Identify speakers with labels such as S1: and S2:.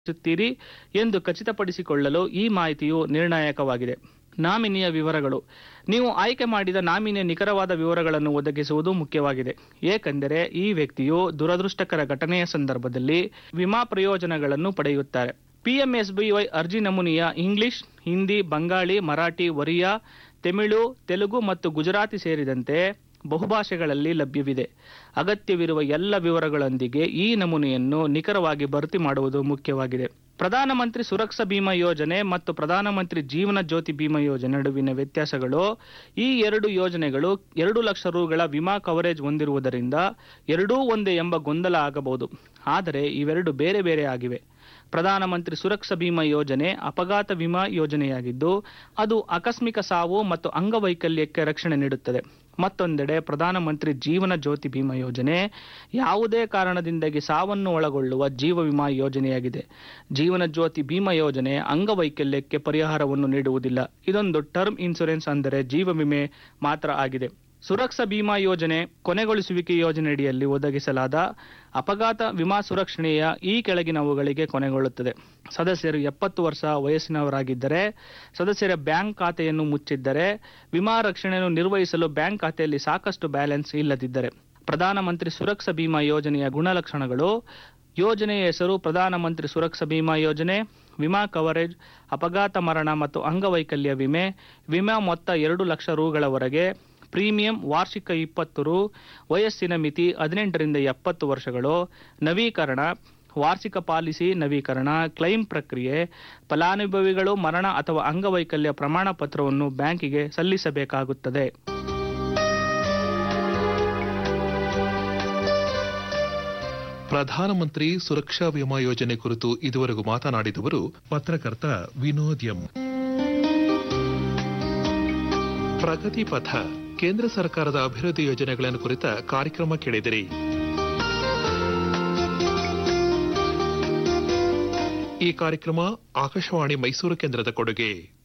S1: ಸುತ್ತೀರಿ ಎಂದು ಖಚಿತಪಡಿಸಿಕೊಳ್ಳಲು ಈ ಮಾಹಿತಿಯು ನಿರ್ಣಾಯಕವಾಗಿದೆ ನಾಮಿನಿಯ ವಿವರಗಳು ನೀವು ಆಯ್ಕೆ ಮಾಡಿದ ನಾಮಿನಿಯ ನಿಖರವಾದ ವಿವರಗಳನ್ನು ಒದಗಿಸುವುದು ಮುಖ್ಯವಾಗಿದೆ ಏಕೆಂದರೆ ಈ ವ್ಯಕ್ತಿಯು ದುರದೃಷ್ಟಕರ ಘಟನೆಯ ಸಂದರ್ಭದಲ್ಲಿ ವಿಮಾ ಪ್ರಯೋಜನಗಳನ್ನು ಪಡೆಯುತ್ತಾರೆ ಪಿಎಂಎಸ್ಬಿವೈ ಅರ್ಜಿ ನಮೂನೆಯ ಇಂಗ್ಲಿಷ್ ಹಿಂದಿ ಬಂಗಾಳಿ ಮರಾಠಿ ಒರಿಯಾ ತಮಿಳು ತೆಲುಗು ಮತ್ತು ಗುಜರಾತಿ ಸೇರಿದಂತೆ ಬಹುಭಾಷೆಗಳಲ್ಲಿ ಲಭ್ಯವಿದೆ ಅಗತ್ಯವಿರುವ ಎಲ್ಲ ವಿವರಗಳೊಂದಿಗೆ ಈ ನಮೂನೆಯನ್ನು ನಿಖರವಾಗಿ ಭರ್ತಿ ಮಾಡುವುದು ಮುಖ್ಯವಾಗಿದೆ ಪ್ರಧಾನಮಂತ್ರಿ ಸುರಕ್ಷಾ ಬಿಮಾ ಯೋಜನೆ ಮತ್ತು ಪ್ರಧಾನಮಂತ್ರಿ ಜೀವನ ಜ್ಯೋತಿ ಬಿಮಾ ಯೋಜನೆ ನಡುವಿನ ವ್ಯತ್ಯಾಸಗಳು ಈ ಎರಡು ಯೋಜನೆಗಳು ಎರಡು ಲಕ್ಷ ರುಗಳ ವಿಮಾ ಕವರೇಜ್ ಹೊಂದಿರುವುದರಿಂದ ಎರಡೂ ಒಂದೇ ಎಂಬ ಗೊಂದಲ ಆಗಬಹುದು ಆದರೆ ಇವೆರಡು ಬೇರೆ ಬೇರೆ ಆಗಿವೆ ಪ್ರಧಾನಮಂತ್ರಿ ಸುರಕ್ಷಾ ಬಿಮಾ ಯೋಜನೆ ಅಪಘಾತ ವಿಮಾ ಯೋಜನೆಯಾಗಿದ್ದು ಅದು ಆಕಸ್ಮಿಕ ಸಾವು ಮತ್ತು ಅಂಗವೈಕಲ್ಯಕ್ಕೆ ರಕ್ಷಣೆ ನೀಡುತ್ತದೆ ಮತ್ತೊಂದೆಡೆ ಪ್ರಧಾನಮಂತ್ರಿ ಜೀವನ ಜ್ಯೋತಿ ಬಿಮಾ ಯೋಜನೆ ಯಾವುದೇ ಕಾರಣದಿಂದಾಗಿ ಸಾವನ್ನು ಒಳಗೊಳ್ಳುವ ಜೀವ ವಿಮಾ ಯೋಜನೆಯಾಗಿದೆ ಜೀವನ ಜ್ಯೋತಿ ಬಿಮಾ ಯೋಜನೆ ಅಂಗವೈಕಲ್ಯಕ್ಕೆ ಪರಿಹಾರವನ್ನು ನೀಡುವುದಿಲ್ಲ ಇದೊಂದು ಟರ್ಮ್ ಇನ್ಶೂರೆನ್ಸ್ ಅಂದರೆ ಜೀವ ವಿಮೆ ಮಾತ್ರ ಆಗಿದೆ ಸುರಕ್ಷಾ ಬಿಮಾ ಯೋಜನೆ ಕೊನೆಗೊಳಿಸುವಿಕೆ ಯೋಜನೆಯಡಿಯಲ್ಲಿ ಒದಗಿಸಲಾದ ಅಪಘಾತ ವಿಮಾ ಸುರಕ್ಷಣೆಯ ಈ ಕೆಳಗಿನವುಗಳಿಗೆ ಕೊನೆಗೊಳ್ಳುತ್ತದೆ ಸದಸ್ಯರು ಎಪ್ಪತ್ತು ವರ್ಷ ವಯಸ್ಸಿನವರಾಗಿದ್ದರೆ ಸದಸ್ಯರ ಬ್ಯಾಂಕ್ ಖಾತೆಯನ್ನು ಮುಚ್ಚಿದ್ದರೆ ವಿಮಾ ರಕ್ಷಣೆಯನ್ನು ನಿರ್ವಹಿಸಲು ಬ್ಯಾಂಕ್ ಖಾತೆಯಲ್ಲಿ ಸಾಕಷ್ಟು ಬ್ಯಾಲೆನ್ಸ್ ಇಲ್ಲದಿದ್ದರೆ ಪ್ರಧಾನಮಂತ್ರಿ ಸುರಕ್ಷಾ ಬಿಮಾ ಯೋಜನೆಯ ಗುಣಲಕ್ಷಣಗಳು ಯೋಜನೆಯ ಹೆಸರು ಪ್ರಧಾನಮಂತ್ರಿ ಸುರಕ್ಷಾ ಬಿಮಾ ಯೋಜನೆ ವಿಮಾ ಕವರೇಜ್ ಅಪಘಾತ ಮರಣ ಮತ್ತು ಅಂಗವೈಕಲ್ಯ ವಿಮೆ ವಿಮಾ ಮೊತ್ತ ಎರಡು ಲಕ್ಷ ರುಗಳವರೆಗೆ ಪ್ರೀಮಿಯಂ ವಾರ್ಷಿಕ ಇಪ್ಪತ್ತು ರು ವಯಸ್ಸಿನ ಮಿತಿ ಹದಿನೆಂಟರಿಂದ ಎಪ್ಪತ್ತು ವರ್ಷಗಳು ನವೀಕರಣ ವಾರ್ಷಿಕ ಪಾಲಿಸಿ ನವೀಕರಣ ಕ್ಲೈಮ್ ಪ್ರಕ್ರಿಯೆ ಫಲಾನುಭವಿಗಳು ಮರಣ ಅಥವಾ ಅಂಗವೈಕಲ್ಯ ಪ್ರಮಾಣ ಪತ್ರವನ್ನು ಬ್ಯಾಂಕಿಗೆ ಸಲ್ಲಿಸಬೇಕಾಗುತ್ತದೆ
S2: ಪ್ರಧಾನಮಂತ್ರಿ ಸುರಕ್ಷಾ ವಿಮಾ ಯೋಜನೆ ಕುರಿತು ಇದುವರೆಗೂ ಮಾತನಾಡಿದವರು ಪತ್ರಕರ್ತ ವಿನೋದ್ ಎಂ ಪ್ರಗತಿ ಪಥ ಕೇಂದ್ರ ಸರ್ಕಾರದ ಅಭಿವೃದ್ಧಿ ಯೋಜನೆಗಳನ್ನು ಕುರಿತ ಕಾರ್ಯಕ್ರಮ ಕೇಳಿದಿರಿ ಈ ಕಾರ್ಯಕ್ರಮ ಆಕಾಶವಾಣಿ ಮೈಸೂರು ಕೇಂದ್ರದ ಕೊಡುಗೆ